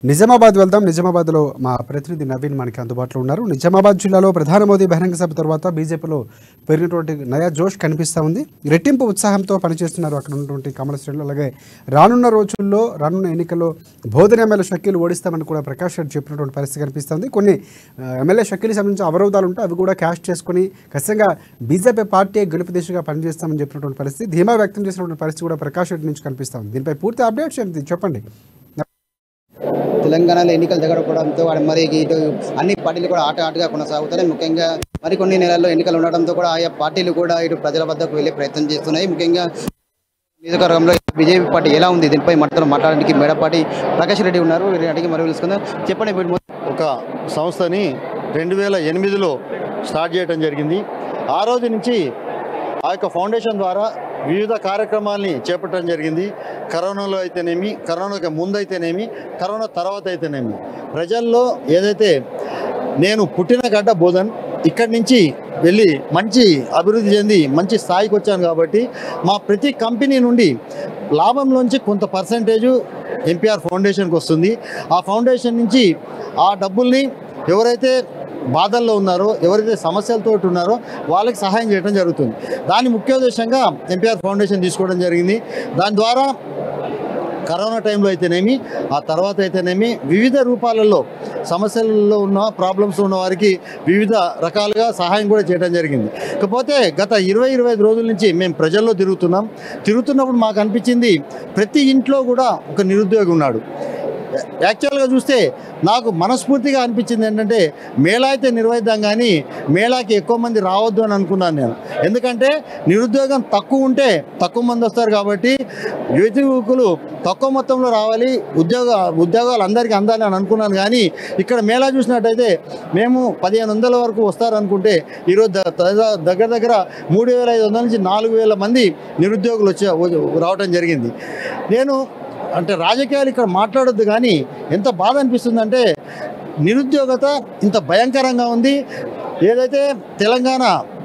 నిజామాబాద్ వెళ్దాం నిజామాబాద్లో మా ప్రతినిధి నవీన్ మనకి అందుబాటులో ఉన్నారు నిజామాబాద్ జిల్లాలో ప్రధాని మోదీ బహిరంగ సభ తర్వాత బీజేపీలో పెరిగినటువంటి నయా జోష్ కనిపిస్తూ ఉంది రెట్టింపు ఉత్సాహంతో పనిచేస్తున్నారు అక్కడ ఉన్నటువంటి కమల శ్రేణులు అలాగే రానున్న రోజుల్లో రానున్న ఎన్నికల్లో బోధన ఎమ్మెల్యే షకీలు ఓడిస్తామని కూడా ప్రకాష్ రెడ్డి చెప్పినటువంటి పరిస్థితి కనిపిస్తుంది కొన్ని ఆ, ఎమ్మెల్యే షకీలు సంబంధించిన అవరోధాలు ఉంటే అవి కూడా క్యాష్ చేసుకుని ఖచ్చితంగా బీజేపీ పార్టీ గెలుపు దిశగా పనిచేస్తామని చెప్పినటువంటి పరిస్థితి ధీమా వ్యక్తం చేసినటువంటి పరిస్థితి కూడా ప్రకాష్ రెడ్డి నుంచి కనిపిస్తా ఉంది దీనిపై పూర్తి అప్డేట్స్ ఏంటి చెప్పండి తెలంగాణలో ఎన్నికలు జరగడంతో మరి ఇటు అన్ని పార్టీలు కూడా ఆట ఆటగా కొనసాగుతున్నాయి ముఖ్యంగా మరికొన్ని నెలల్లో ఎన్నికలు ఉండడంతో కూడా ఆయా పార్టీలు కూడా ఇటు ప్రజల వద్దకు వెళ్ళే ప్రయత్నం చేస్తున్నాయి ముఖ్యంగా నియోజకవర్గంలో బీజేపీ పార్టీ ఎలా ఉంది దీనిపై మనతో మాట్లాడడానికి మేడపాటి ప్రకాష్ రెడ్డి ఉన్నారు వీరిని అడిగి మరి తెలుసుకుందాం చెప్పండి ఇప్పుడు మొ- ఒక సంస్థని రెండు వేల ఎనిమిదిలో స్టార్ట్ చేయడం జరిగింది ఆ రోజు నుంచి ఆ యొక్క ఫౌండేషన్ ద్వారా వివిధ కార్యక్రమాల్ని చేపట్టడం జరిగింది కరోనాలో అయితేనేమి కరోనాకి ముందు అయితేనేమి కరోనా తర్వాత అయితేనేమి ప్రజల్లో ఏదైతే నేను పుట్టిన గడ్డ బోధన్ ఇక్కడి నుంచి వెళ్ళి మంచి అభివృద్ధి చెంది మంచి స్థాయికి వచ్చాను కాబట్టి మా ప్రతి కంపెనీ నుండి లాభంలోంచి కొంత పర్సంటేజు ఎన్పిఆర్ ఫౌండేషన్కి వస్తుంది ఆ ఫౌండేషన్ నుంచి ఆ డబ్బుల్ని ఎవరైతే బాధల్లో ఉన్నారో ఎవరైతే సమస్యలతో ఉన్నారో వాళ్ళకి సహాయం చేయడం జరుగుతుంది దాని ముఖ్య ఉద్దేశంగా ఎన్పిఆర్ ఫౌండేషన్ తీసుకోవడం జరిగింది దాని ద్వారా కరోనా టైంలో అయితేనేమి ఆ తర్వాత అయితేనేమి వివిధ రూపాలలో సమస్యలలో ఉన్న ప్రాబ్లమ్స్ ఉన్న వారికి వివిధ రకాలుగా సహాయం కూడా చేయడం జరిగింది ఇకపోతే గత ఇరవై ఇరవై ఐదు రోజుల నుంచి మేము ప్రజల్లో తిరుగుతున్నాం తిరుగుతున్నప్పుడు మాకు అనిపించింది ప్రతి ఇంట్లో కూడా ఒక నిరుద్యోగి ఉన్నాడు యాక్చువల్గా చూస్తే నాకు మనస్ఫూర్తిగా అనిపించింది ఏంటంటే మేళా అయితే నిర్వహిద్దాం కానీ మేళాకి ఎక్కువ మంది రావద్దు అని అనుకున్నాను నేను ఎందుకంటే నిరుద్యోగం తక్కువ ఉంటే తక్కువ మంది వస్తారు కాబట్టి యువతి యువకులు తక్కువ మొత్తంలో రావాలి ఉద్యోగ ఉద్యోగాలు అందరికీ అందాలి అని అనుకున్నాను కానీ ఇక్కడ మేళా చూసినట్టయితే మేము పదిహేను వందల వరకు వస్తారనుకుంటే ఈరోజు ద- ద- దగ్గర దగ్గర మూడు వేల ఐదు వందల నుంచి నాలుగు వేల మంది నిరుద్యోగులు వచ్చి రావడం జరిగింది నేను అంటే రాజకీయాలు ఇక్కడ మాట్లాడొద్దు కానీ ఎంత బాధ అనిపిస్తుందంటే నిరుద్యోగత ఇంత భయంకరంగా ఉంది ఏదైతే తెలంగాణ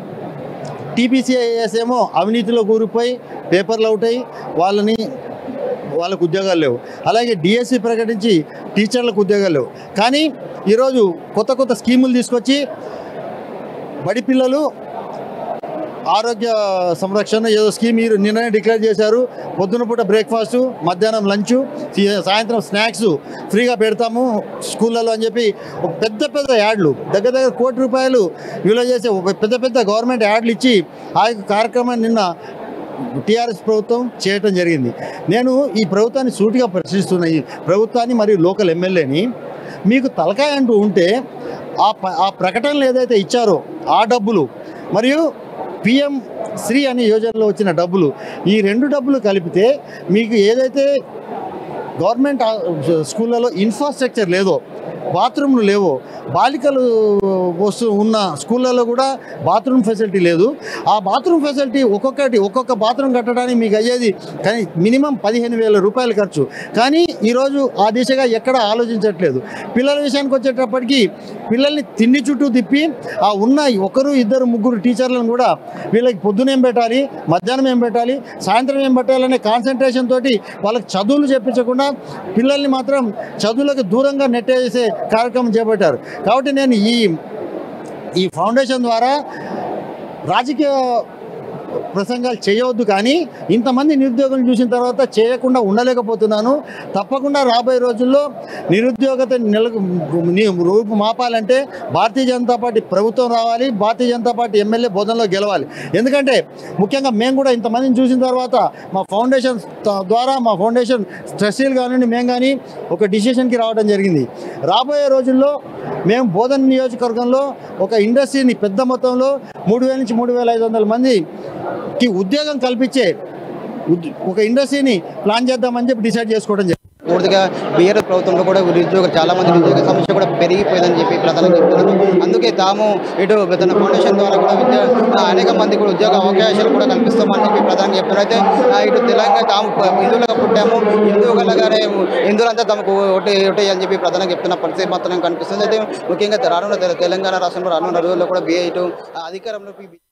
టీపీసీఐఎస్ ఏమో అవినీతిలో కూరిపోయి పేపర్లు అవుతాయి వాళ్ళని వాళ్ళకు ఉద్యోగాలు లేవు అలాగే డిఎస్సి ప్రకటించి టీచర్లకు ఉద్యోగాలు లేవు కానీ ఈరోజు కొత్త కొత్త స్కీములు తీసుకొచ్చి బడి పిల్లలు ఆరోగ్య సంరక్షణ ఏదో స్కీమ్ మీరు నిన్ననే డిక్లేర్ చేశారు పొద్దున పూట బ్రేక్ఫాస్ట్ మధ్యాహ్నం లంచ్ సాయంత్రం స్నాక్స్ ఫ్రీగా పెడతాము స్కూళ్ళలో అని చెప్పి ఒక పెద్ద పెద్ద యాడ్లు దగ్గర దగ్గర కోటి రూపాయలు విలువ చేసే ఒక పెద్ద పెద్ద గవర్నమెంట్ యాడ్లు ఇచ్చి ఆ యొక్క కార్యక్రమాన్ని నిన్న టీఆర్ఎస్ ప్రభుత్వం చేయటం జరిగింది నేను ఈ ప్రభుత్వాన్ని సూటిగా ప్రశ్నిస్తున్న ఈ ప్రభుత్వాన్ని మరియు లోకల్ ఎమ్మెల్యేని మీకు తలకాయ అంటూ ఉంటే ఆ ప- ఆ ప్రకటనలు ఏదైతే ఇచ్చారో ఆ డబ్బులు మరియు పిఎం శ్రీ అనే యోజనలో వచ్చిన డబ్బులు ఈ రెండు డబ్బులు కలిపితే మీకు ఏదైతే గవర్నమెంట్ ఆ, స్కూళ్ళలో ఇన్ఫ్రాస్ట్రక్చర్ లేదో బాత్రూమ్లు లేవో బాలికలు వస్తు ఉన్న స్కూళ్ళలో కూడా బాత్రూమ్ ఫెసిలిటీ లేదు ఆ బాత్రూమ్ ఫెసిలిటీ ఒక్కొక్కటి ఒక్కొక్క బాత్రూమ్ కట్టడానికి మీకు అయ్యేది కానీ మినిమం పదిహేను వేల రూపాయలు ఖర్చు కానీ ఈరోజు ఆ దిశగా ఎక్కడ ఆలోచించట్లేదు పిల్లల విషయానికి వచ్చేటప్పటికి పిల్లల్ని తిండి చుట్టూ తిప్పి ఆ ఉన్న ఒకరు ఇద్దరు ముగ్గురు టీచర్లను కూడా వీళ్ళకి పొద్దున ఏం పెట్టాలి మధ్యాహ్నం ఏం పెట్టాలి సాయంత్రం ఏం పెట్టాలనే కాన్సన్ట్రేషన్ తోటి వాళ్ళకి చదువులు చెప్పించకుండా పిల్లల్ని మాత్రం చదువులకు దూరంగా నెట్టేసే కార్యక్రమం చేపట్టారు కాబట్టి నేను ఈ ఈ ఫౌండేషన్ ద్వారా రాజకీయ ప్రసంగాలు చేయవద్దు కానీ ఇంతమంది నిరుద్యోగులను చూసిన తర్వాత చేయకుండా ఉండలేకపోతున్నాను తప్పకుండా రాబోయే రోజుల్లో నిరుద్యోగత నెల రూపు మాపాలంటే భారతీయ జనతా పార్టీ ప్రభుత్వం రావాలి భారతీయ జనతా పార్టీ ఎమ్మెల్యే బోధనలో గెలవాలి ఎందుకంటే ముఖ్యంగా మేము కూడా ఇంతమందిని చూసిన తర్వాత మా ఫౌండేషన్ త- ద్వారా మా ఫౌండేషన్ ట్రస్టీలు కానివ్వండి మేము కానీ ఒక డిసిషన్కి రావడం జరిగింది రాబోయే రోజుల్లో మేము బోధన నియోజకవర్గంలో ఒక ఇండస్ట్రీని పెద్ద మొత్తంలో మూడు వేల నుంచి మూడు వేల ఐదు వందల మందికి ఉద్యోగం కల్పించే ఉద్- ఒక ఇండస్ట్రీని ప్లాన్ చేద్దామని చెప్పి డిసైడ్ చేసుకోవడం జరిగింది పూర్తిగా బీఆర్ఎస్ ప్రభుత్వంలో కూడా నిరుద్యోగ చాలా మంది నిరుద్యోగ సమస్య కూడా పెరిగిపోయిందని చెప్పి ప్రధాని చెప్తున్నారు అందుకే తాము ఇటు తన ఫౌండేషన్ ద్వారా కూడా విద్య ఆ, అనేక మంది కూడా ఉద్యోగ అవకాశాలు కూడా కల్పిస్తామని చెప్పి ప్రధాని చెప్తున్నారు అయితే ఆ, ఇటు తెలంగాణ తాము ప- హిందువులుగా పుట్టాము హిందువులుగానే హిందువులంతా తమకు ఓటే ఓటేయని చెప్పి ప్రధాని చెప్తున్న పరిస్థితి మాత్రం కనిపిస్తుంది అయితే ముఖ్యంగా రానున్న తె- తెలంగాణ రాష్ట్రంలో రానున్న రోజుల్లో కూడా బీఏ ఇటు ఆ, అధికారంలోకి